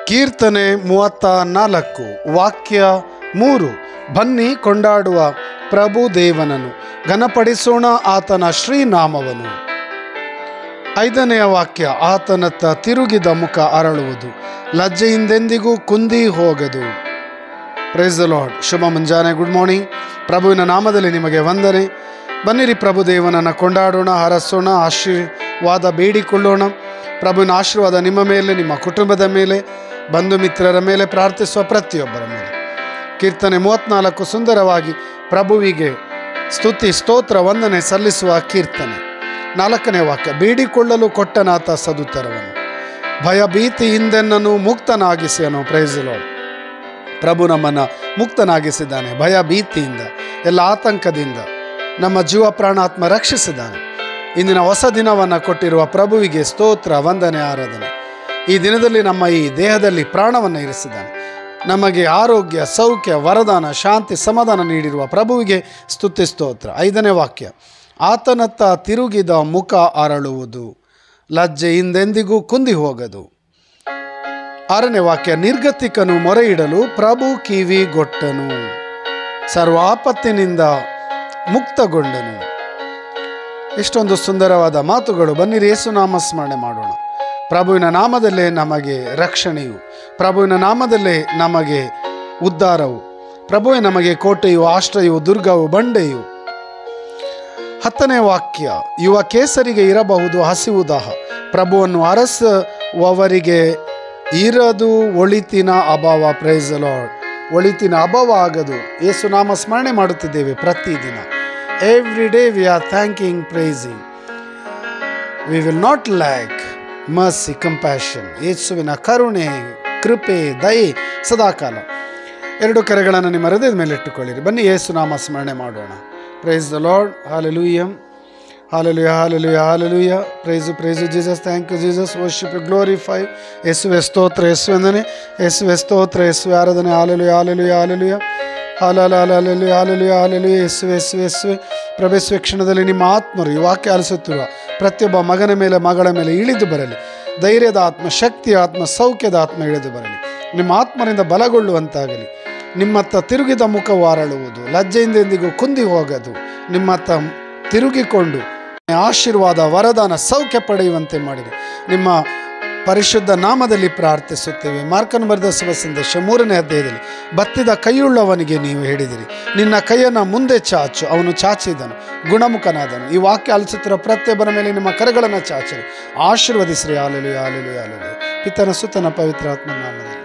ಕೀರ್ತನೆ ಮೂವತ್ತ ನಾಲ್ಕು ವಾಕ್ಯ ಮೂರು ಬನ್ನಿ ಕೊಂಡಾಡುವ ಪ್ರಭು ದೇವನನ್ನು ಘನಪಡಿಸೋಣ ಆತನ ಶ್ರೀನಾಮವನ್ನು ಐದನೆಯ ವಾಕ್ಯ ಆತನತ್ತ ತಿರುಗಿದ ಮುಖ ಅರಳುವುದು ಲಜ್ಜೆಯಿಂದೆಂದಿಗೂ ಕುಂದಿ ಹೋಗದು ಪ್ರೈಸ್ ದ ಲಾರ್ಡ್ ಶುಭ ಮುಂಜಾನೆ ಗುಡ್ ಮಾರ್ನಿಂಗ್ ಪ್ರಭುವಿನ ನಾಮದಲ್ಲಿ ನಿಮಗೆ ವಂದನೆ ಬನ್ನಿರಿ ಪ್ರಭು ದೇವನನ್ನು ಕೊಂಡಾಡೋಣ ಹರಸೋಣ ಆಶೀರ್ವಾದ ಬೇಡಿಕೊಳ್ಳೋಣ ಪ್ರಭುವಿನ ಆಶೀರ್ವಾದ ನಿಮ್ಮ ಮೇಲೆ ನಿಮ್ಮ ಕುಟುಂಬದ ಮೇಲೆ ಬಂಧು ಮಿತ್ರರ ಮೇಲೆ ಪ್ರಾರ್ಥಿಸುವ ಪ್ರತಿಯೊಬ್ಬರ ಮೇಲೆ ಕೀರ್ತನೆ ಮೂವತ್ನಾಲ್ಕು ಸುಂದರವಾಗಿ ಪ್ರಭುವಿಗೆ ಸ್ತುತಿ ಸ್ತೋತ್ರ ವಂದನೆ ಸಲ್ಲಿಸುವ ಕೀರ್ತನೆ ನಾಲ್ಕನೇ ವಾಕ್ಯ ಬೇಡಿಕೊಳ್ಳಲು ಕೊಟ್ಟನಾತ ಸದುತ್ತರವನ್ನು ಭಯ ಭೀತಿಯಿಂದೆನ್ನನು ಮುಕ್ತನಾಗಿಸಿಯನು ಪ್ರೈಸ್ ಲಾರ್ಡ್ ಪ್ರಭು ನಮ್ಮನ್ನು ಮುಕ್ತನಾಗಿಸಿದ್ದಾನೆ ಭಯ ಭೀತಿಯಿಂದ ಎಲ್ಲ ಆತಂಕದಿಂದ ನಮ್ಮ ಜೀವ ಪ್ರಾಣಾತ್ಮ ರಕ್ಷಿಸಿದ್ದಾನೆ ಇಂದಿನ ಹೊಸ ದಿನವನ್ನು ಕೊಟ್ಟಿರುವ ಪ್ರಭುವಿಗೆ ಸ್ತೋತ್ರ ವಂದನೆ ಆರಾಧನೆ ಈ ದಿನದಲ್ಲಿ ನಮ್ಮ ಈ ದೇಹದಲ್ಲಿ ಪ್ರಾಣವನ್ನು ಇರಿಸಿದ್ದಾನೆ ನಮಗೆ ಆರೋಗ್ಯ ಸೌಖ್ಯ ವರದಾನ ಶಾಂತಿ ಸಮಾಧಾನ ನೀಡಿರುವ ಪ್ರಭುವಿಗೆ ಸ್ತುತಿ ಸ್ತೋತ್ರ ಐದನೇ ವಾಕ್ಯ ಆತನತ್ತ ತಿರುಗಿದ ಮುಖ ಅರಳುವುದು ಲಜ್ಜೆಯಿಂದೆಂದಿಗೂ ಕುಂದಿ ಹೋಗದು ಆರನೇ ವಾಕ್ಯ ನಿರ್ಗತಿಕನು ಮೊರೆ ಇಡಲು ಪ್ರಭು ಕಿವಿ ಗೊಟ್ಟನು ಸರ್ವ ಆಪತ್ತಿನಿಂದ ಮುಕ್ತಗೊಂಡನು ಇಷ್ಟೊಂದು ಸುಂದರವಾದ ಮಾತುಗಳು ಬನ್ನಿರಿ ಯೇಸು ನಾಮ ಸ್ಮರಣೆ ಮಾಡೋಣ ಪ್ರಭುವಿನ ನಾಮದಲ್ಲೇ ನಮಗೆ ರಕ್ಷಣೆಯು ಪ್ರಭುವಿನ ನಾಮದಲ್ಲೇ ನಮಗೆ ಉದ್ಧಾರವು ಪ್ರಭುವೇ ನಮಗೆ ಕೋಟೆಯು ಆಶ್ರಯವು ದುರ್ಗವು ಬಂಡೆಯು ಹತ್ತನೇ ವಾಕ್ಯ ಯುವ ಕೇಸರಿಗೆ ಇರಬಹುದು ಹಸಿವು ದಾಹ ಪ್ರಭುವನ್ನು ಅರಸುವವರಿಗೆ ಇರದು ಒಳಿತಿನ ಅಭಾವ ಪ್ರೈಸ್ ಲಾರ್ಡ್ ಒಳಿತಿನ ಅಭಾವ ಆಗದು ಯೇಸು ನಾಮ ಸ್ಮರಣೆ ಮಾಡುತ್ತಿದ್ದೇವೆ ಪ್ರತಿದಿನ every day we are thanking praising we will not lack mercy compassion ಯೇಸುವಿನ ಕರುಣೆ ಕೃಪೆ ದಯೆ ಸದಾಕಾಲ ಎರಡು ಕರೆಗಳನ್ನು ನಿಮ್ಮ ಹೃದಯದ ಮೇಲೆ ಇಟ್ಟುಕೊಳ್ಳಿರಿ ಬನ್ನಿ ಯೇಸು ನಾಮ ಸ್ಮರಣೆ ಮಾಡೋಣ praise the Lord hallelujah hallelujah hallelujah hallelujah praise praise Jesus thank you Jesus worship glorify ಯೇಸುವೆ ಸ್ತೋತ್ರ ಯೇಸುವೆಂದನೆ ಯೇಸುವೆ ಸ್ತೋತ್ರ ಯೇಸುವೆ ಆರಾಧನೆ hallelujah hallelujah hallelujah hallelujah hallelujah hallelujah hallelujah ಯೇಸುವೆ ಯೇಸುವೆ ಯೇಸುವೆ ಪ್ರವೇಶಿಸುವ ಕ್ಷಣದಲ್ಲಿ ನಿಮ್ಮ ಆತ್ಮರು ಈ ವಾಕ್ಯ ಆಲಿಸುತ್ತಿರುವ ಪ್ರತಿಯೊಬ್ಬ ಮಗನ ಮೇಲೆ ಮಗಳ ಮೇಲೆ ಇಳಿದು ಬರಲಿ ಧೈರ್ಯದ ಆತ್ಮ ಶಕ್ತಿಯ ಆತ್ಮ ಸೌಖ್ಯದ ಆತ್ಮ ಇಳಿದು ಬರಲಿ ನಿಮ್ಮ ಆತ್ಮರಿಂದ ಬಲಗೊಳ್ಳುವಂತಾಗಲಿ ನಿಮ್ಮತ್ತ ತಿರುಗಿದ ಮುಖವು ಅರಳುವುದು ಲಜ್ಜೆಯಿಂದ ಎಂದಿಗೂ ಕುಂದಿ ಹೋಗದು ನಿಮ್ಮತ್ತ ತಿರುಗಿಕೊಂಡು ಆಶೀರ್ವಾದ ವರದಾನ ಸೌಖ್ಯ ಪಡೆಯುವಂತೆ ಮಾಡಿರಿ ನಿಮ್ಮ ಪರಿಶುದ್ಧ ನಾಮದಲ್ಲಿ ಪ್ರಾರ್ಥಿಸುತ್ತೇವೆ ಮಾರ್ಕನ್ ಬರೆದ ಶುಭ ಸಂದೇಶ ಮೂರನೇ ಅಧ್ಯಾಯದಲ್ಲಿ ಬತ್ತಿದ ಕೈಯುಳ್ಳವನಿಗೆ ನೀವು ಹೇಳಿದಿರಿ ನಿನ್ನ ಕೈಯನ್ನು ಮುಂದೆ ಚಾಚು ಅವನು ಚಾಚಿದನು ಗುಣಮುಖನಾದನು ಈ ವಾಕ್ಯ ಆಲಿಸುತ್ತಿರುವ ಪ್ರತಿಯೊಬ್ಬರ ಮೇಲೆ ನಿಮ್ಮ ಕರೆಗಳನ್ನು ಚಾಚಿರಿ ಆಶೀರ್ವದಿಸ್ರಿ ಆಲಲು ಆಲಲು ಆಲಲು ಪಿತನ ಸುತನ ಪವಿತ್ರ ಆತ್ಮ ನಾಮದಲ್ಲಿ